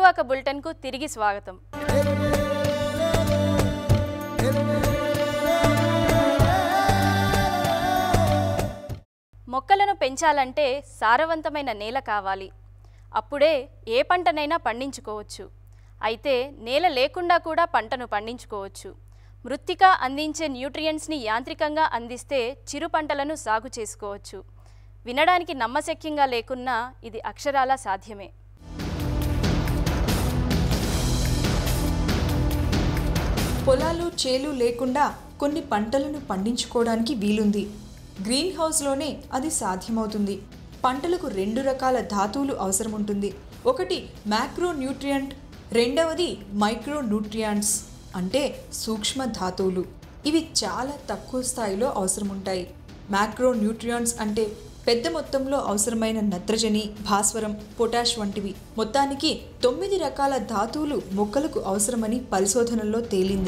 ఏరువాక బులెటిన్కు తిరిగి స్వాగతం మొక్కలను పెంచాలంటే సారవంతమైన నేల కావాలి అప్పుడే ఏ పంటనైనా పండించుకోవచ్చు అయితే నేల లేకుండా కూడా పంటను పండించుకోవచ్చు మృత్తిక అందించే న్యూట్రియంట్స్ని యాంత్రికంగా అందిస్తే చిరు పంటలను సాగు చేసుకోవచ్చు వినడానికి నమ్మశక్యంగా లేకున్నా ఇది అక్షరాల సాధ్యమే పొలాలు చేలు లేకుండా కొన్ని పంటలను పండించుకోవడానికి వీలుంది గ్రీన్ హౌస్లోనే అది సాధ్యమవుతుంది పంటలకు రెండు రకాల ధాతువులు అవసరం ఉంటుంది ఒకటి మ్యాక్రో న్యూట్రియంట్ రెండవది మైక్రో న్యూట్రియంట్స్ అంటే సూక్ష్మ ధాతువులు ఇవి చాలా తక్కువ స్థాయిలో అవసరం ఉంటాయి మ్యాక్రో న్యూట్రియంట్స్ అంటే పెద్ద మొత్తంలో అవసరమైన నత్రజని భాస్వరం పొటాష్ వంటివి మొత్తానికి తొమ్మిది రకాల ధాతువులు మొక్కలకు అవసరమని పరిశోధనల్లో తేలింది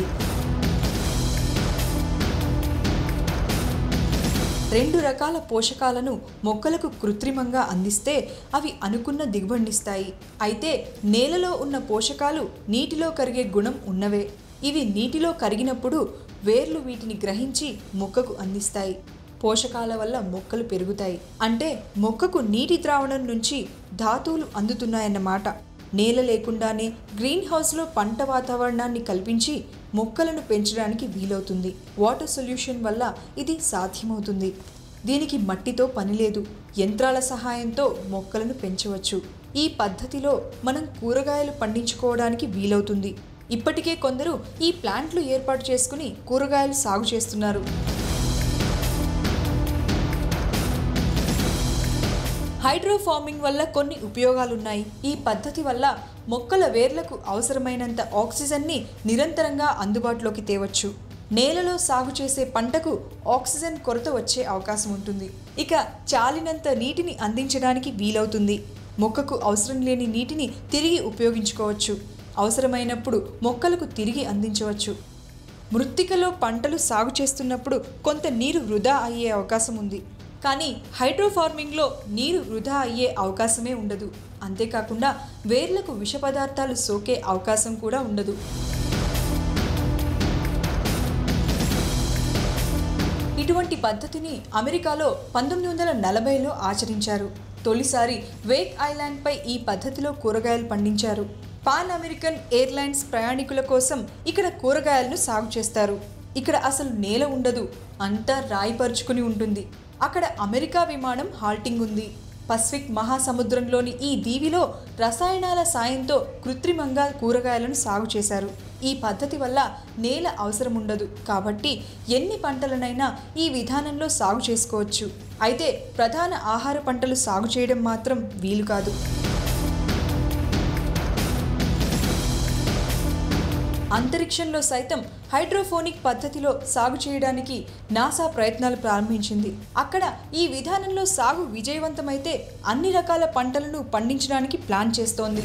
రెండు రకాల పోషకాలను మొక్కలకు కృత్రిమంగా అందిస్తే అవి అనుకున్న దిగుబడినిస్తాయి అయితే నేలలో ఉన్న పోషకాలు నీటిలో కరిగే గుణం ఉన్నవే ఇవి నీటిలో కరిగినప్పుడు వేర్లు వీటిని గ్రహించి మొక్కకు అందిస్తాయి పోషకాల వల్ల మొక్కలు పెరుగుతాయి అంటే మొక్కకు నీటి ద్రావణం నుంచి ధాతువులు అందుతున్నాయన్నమాట నేల లేకుండానే గ్రీన్ హౌస్లో పంట వాతావరణాన్ని కల్పించి మొక్కలను పెంచడానికి వీలవుతుంది వాటర్ సొల్యూషన్ వల్ల ఇది సాధ్యమవుతుంది దీనికి మట్టితో పని లేదు యంత్రాల సహాయంతో మొక్కలను పెంచవచ్చు ఈ పద్ధతిలో మనం కూరగాయలు పండించుకోవడానికి వీలవుతుంది ఇప్పటికే కొందరు ఈ ప్లాంట్లు ఏర్పాటు చేసుకుని కూరగాయలు సాగు చేస్తున్నారు హైడ్రో ఫార్మింగ్ వల్ల కొన్ని ఉపయోగాలున్నాయి ఈ పద్ధతి వల్ల మొక్కల వేర్లకు అవసరమైనంత ఆక్సిజన్ని నిరంతరంగా అందుబాటులోకి తేవచ్చు నేలలో సాగు చేసే పంటకు ఆక్సిజన్ కొరత వచ్చే అవకాశం ఉంటుంది ఇక చాలినంత నీటిని అందించడానికి వీలవుతుంది మొక్కకు అవసరం లేని నీటిని తిరిగి ఉపయోగించుకోవచ్చు అవసరమైనప్పుడు మొక్కలకు తిరిగి అందించవచ్చు మృత్తికలో పంటలు సాగు చేస్తున్నప్పుడు కొంత నీరు వృధా అయ్యే అవకాశం ఉంది కానీ హైడ్రో ఫార్మింగ్లో నీరు వృధా అయ్యే అవకాశమే ఉండదు అంతేకాకుండా వేర్లకు విష పదార్థాలు సోకే అవకాశం కూడా ఉండదు ఇటువంటి పద్ధతిని అమెరికాలో పంతొమ్మిది వందల నలభైలో ఆచరించారు తొలిసారి వేక్ ఐలాండ్పై ఈ పద్ధతిలో కూరగాయలు పండించారు పాన్ అమెరికన్ ఎయిర్లైన్స్ ప్రయాణికుల కోసం ఇక్కడ కూరగాయలను సాగు చేస్తారు ఇక్కడ అసలు నేల ఉండదు అంతా రాయిపరుచుకుని ఉంటుంది అక్కడ అమెరికా విమానం హాల్టింగ్ ఉంది పసిఫిక్ మహాసముద్రంలోని ఈ దీవిలో రసాయనాల సాయంతో కృత్రిమంగా కూరగాయలను సాగు చేశారు ఈ పద్ధతి వల్ల నేల అవసరం ఉండదు కాబట్టి ఎన్ని పంటలనైనా ఈ విధానంలో సాగు చేసుకోవచ్చు అయితే ప్రధాన ఆహార పంటలు సాగు చేయడం మాత్రం వీలు కాదు అంతరిక్షంలో సైతం హైడ్రోఫోనిక్ పద్ధతిలో సాగు చేయడానికి నాసా ప్రయత్నాలు ప్రారంభించింది అక్కడ ఈ విధానంలో సాగు విజయవంతమైతే అన్ని రకాల పంటలను పండించడానికి ప్లాన్ చేస్తోంది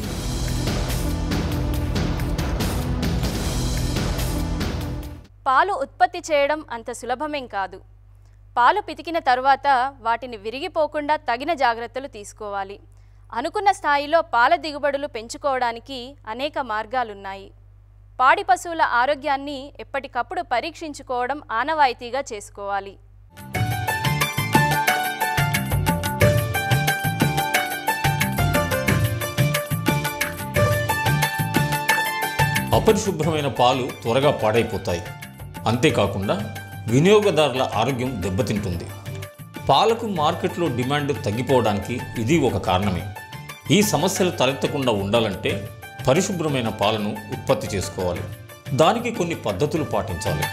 పాలు ఉత్పత్తి చేయడం అంత సులభమేం కాదు పాలు పితికిన తరువాత వాటిని విరిగిపోకుండా తగిన జాగ్రత్తలు తీసుకోవాలి అనుకున్న స్థాయిలో పాల దిగుబడులు పెంచుకోవడానికి అనేక మార్గాలున్నాయి పాడి పశువుల ఆరోగ్యాన్ని ఎప్పటికప్పుడు పరీక్షించుకోవడం ఆనవాయితీగా చేసుకోవాలి అపరిశుభ్రమైన పాలు త్వరగా పాడైపోతాయి అంతేకాకుండా వినియోగదారుల ఆరోగ్యం దెబ్బతింటుంది పాలకు మార్కెట్లో డిమాండ్ తగ్గిపోవడానికి ఇది ఒక కారణమే ఈ సమస్యలు తలెత్తకుండా ఉండాలంటే పరిశుభ్రమైన పాలను ఉత్పత్తి చేసుకోవాలి దానికి కొన్ని పద్ధతులు పాటించాలి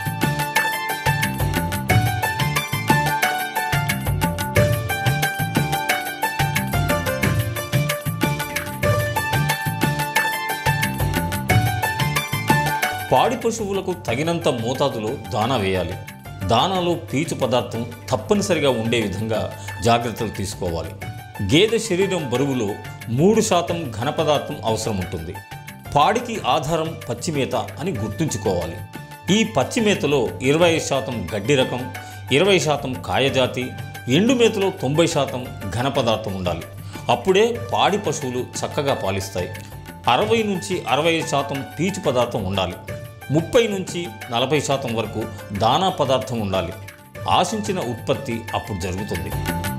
పాడి పశువులకు తగినంత మోతాదులో దానా వేయాలి దానాలో పీచు పదార్థం తప్పనిసరిగా ఉండే విధంగా జాగ్రత్తలు తీసుకోవాలి గేదె శరీరం బరువులో మూడు శాతం ఘన పదార్థం అవసరం ఉంటుంది పాడికి ఆధారం పచ్చిమేత అని గుర్తుంచుకోవాలి ఈ పచ్చిమేతలో ఇరవై శాతం గడ్డి రకం ఇరవై శాతం కాయజాతి ఎండు మేతలో తొంభై శాతం ఘన పదార్థం ఉండాలి అప్పుడే పాడి పశువులు చక్కగా పాలిస్తాయి అరవై నుంచి అరవై శాతం పీచు పదార్థం ఉండాలి ముప్పై నుంచి నలభై శాతం వరకు దానా పదార్థం ఉండాలి ఆశించిన ఉత్పత్తి అప్పుడు జరుగుతుంది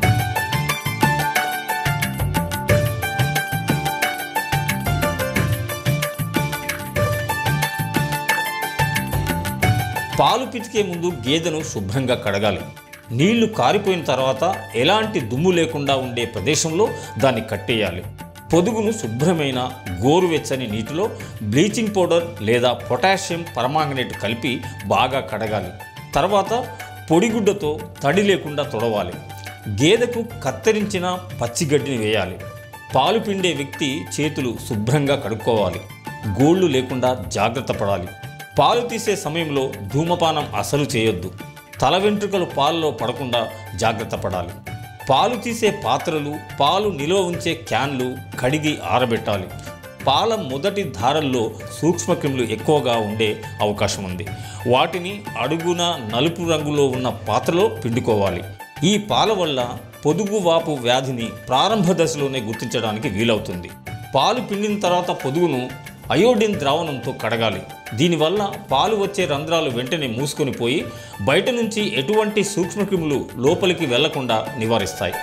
పాలు పితికే ముందు గేదెను శుభ్రంగా కడగాలి నీళ్లు కారిపోయిన తర్వాత ఎలాంటి దుమ్ము లేకుండా ఉండే ప్రదేశంలో దాన్ని కట్టేయాలి పొదుగును శుభ్రమైన గోరువెచ్చని నీటిలో బ్లీచింగ్ పౌడర్ లేదా పొటాషియం పరమాంగనేట్ కలిపి బాగా కడగాలి తర్వాత పొడిగుడ్డతో తడి లేకుండా తొడవాలి గేదెకు కత్తిరించిన పచ్చిగడ్డిని వేయాలి పాలు పిండే వ్యక్తి చేతులు శుభ్రంగా కడుక్కోవాలి గోళ్ళు లేకుండా జాగ్రత్త పడాలి పాలు తీసే సమయంలో ధూమపానం అసలు చేయొద్దు తల వెంట్రుకలు పాలలో పడకుండా జాగ్రత్త పడాలి పాలు తీసే పాత్రలు పాలు నిల్వ ఉంచే క్యాన్లు కడిగి ఆరబెట్టాలి పాల మొదటి ధారల్లో సూక్ష్మక్రిములు ఎక్కువగా ఉండే అవకాశం ఉంది వాటిని అడుగున నలుపు రంగులో ఉన్న పాత్రలో పిండుకోవాలి ఈ పాల వల్ల పొదుగు వాపు వ్యాధిని ప్రారంభ దశలోనే గుర్తించడానికి వీలవుతుంది పాలు పిండిన తర్వాత పొదుగును అయోడిన్ ద్రావణంతో కడగాలి దీనివల్ల పాలు వచ్చే రంధ్రాలు వెంటనే మూసుకొని పోయి బయట నుంచి ఎటువంటి సూక్ష్మక్రిములు లోపలికి వెళ్లకుండా నివారిస్తాయి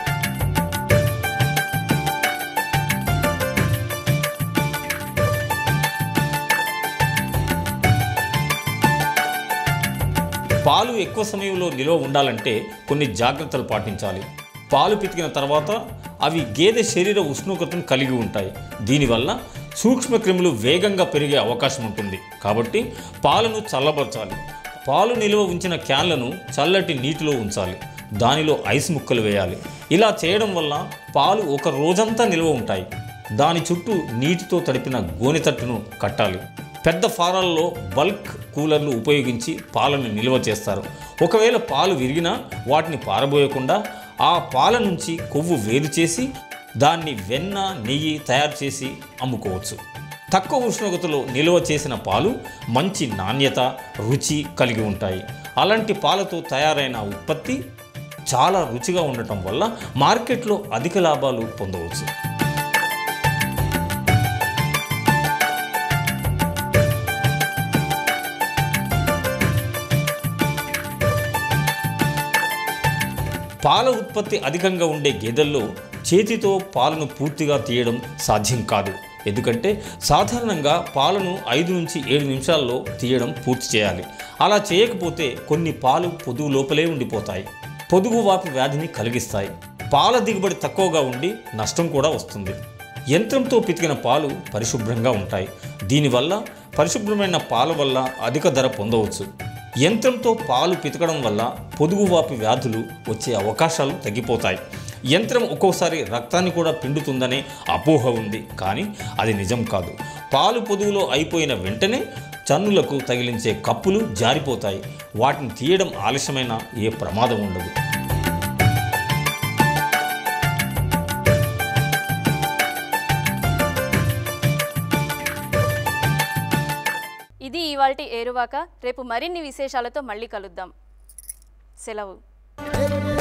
పాలు ఎక్కువ సమయంలో నిల్వ ఉండాలంటే కొన్ని జాగ్రత్తలు పాటించాలి పాలు పితికిన తర్వాత అవి గేదె శరీర ఉష్ణోగ్రతను కలిగి ఉంటాయి దీనివల్ల సూక్ష్మక్రిములు వేగంగా పెరిగే అవకాశం ఉంటుంది కాబట్టి పాలను చల్లబరచాలి పాలు నిల్వ ఉంచిన క్యాన్లను చల్లటి నీటిలో ఉంచాలి దానిలో ఐస్ ముక్కలు వేయాలి ఇలా చేయడం వల్ల పాలు ఒక రోజంతా నిల్వ ఉంటాయి దాని చుట్టూ నీటితో తడిపిన గోనెతట్టును కట్టాలి పెద్ద ఫారాల్లో బల్క్ కూలర్లు ఉపయోగించి పాలను నిల్వ చేస్తారు ఒకవేళ పాలు విరిగినా వాటిని పారబోయకుండా ఆ పాల నుంచి కొవ్వు వేరు చేసి దాన్ని వెన్న నెయ్యి తయారు చేసి అమ్ముకోవచ్చు తక్కువ ఉష్ణోగ్రతలో నిల్వ చేసిన పాలు మంచి నాణ్యత రుచి కలిగి ఉంటాయి అలాంటి పాలతో తయారైన ఉత్పత్తి చాలా రుచిగా ఉండటం వల్ల మార్కెట్లో అధిక లాభాలు పొందవచ్చు పాల ఉత్పత్తి అధికంగా ఉండే గేదెల్లో చేతితో పాలను పూర్తిగా తీయడం సాధ్యం కాదు ఎందుకంటే సాధారణంగా పాలను ఐదు నుంచి ఏడు నిమిషాల్లో తీయడం పూర్తి చేయాలి అలా చేయకపోతే కొన్ని పాలు పొదుగు లోపలే ఉండిపోతాయి పొదుగు వాపు వ్యాధిని కలిగిస్తాయి పాల దిగుబడి తక్కువగా ఉండి నష్టం కూడా వస్తుంది యంత్రంతో పితికిన పాలు పరిశుభ్రంగా ఉంటాయి దీనివల్ల పరిశుభ్రమైన పాల వల్ల అధిక ధర పొందవచ్చు యంత్రంతో పాలు పితకడం వల్ల పొదుగువాపు వ్యాధులు వచ్చే అవకాశాలు తగ్గిపోతాయి యంత్రం ఒక్కోసారి రక్తాన్ని కూడా పిండుతుందనే అపోహ ఉంది కానీ అది నిజం కాదు పాలు పొదుగులో అయిపోయిన వెంటనే చన్నులకు తగిలించే కప్పులు జారిపోతాయి వాటిని తీయడం ఆలస్యమైన ఏ ప్రమాదం ఉండదు ఇది ఇవాల్టి ఏరువాక రేపు మరిన్ని విశేషాలతో మళ్ళీ కలుద్దాం సెలవు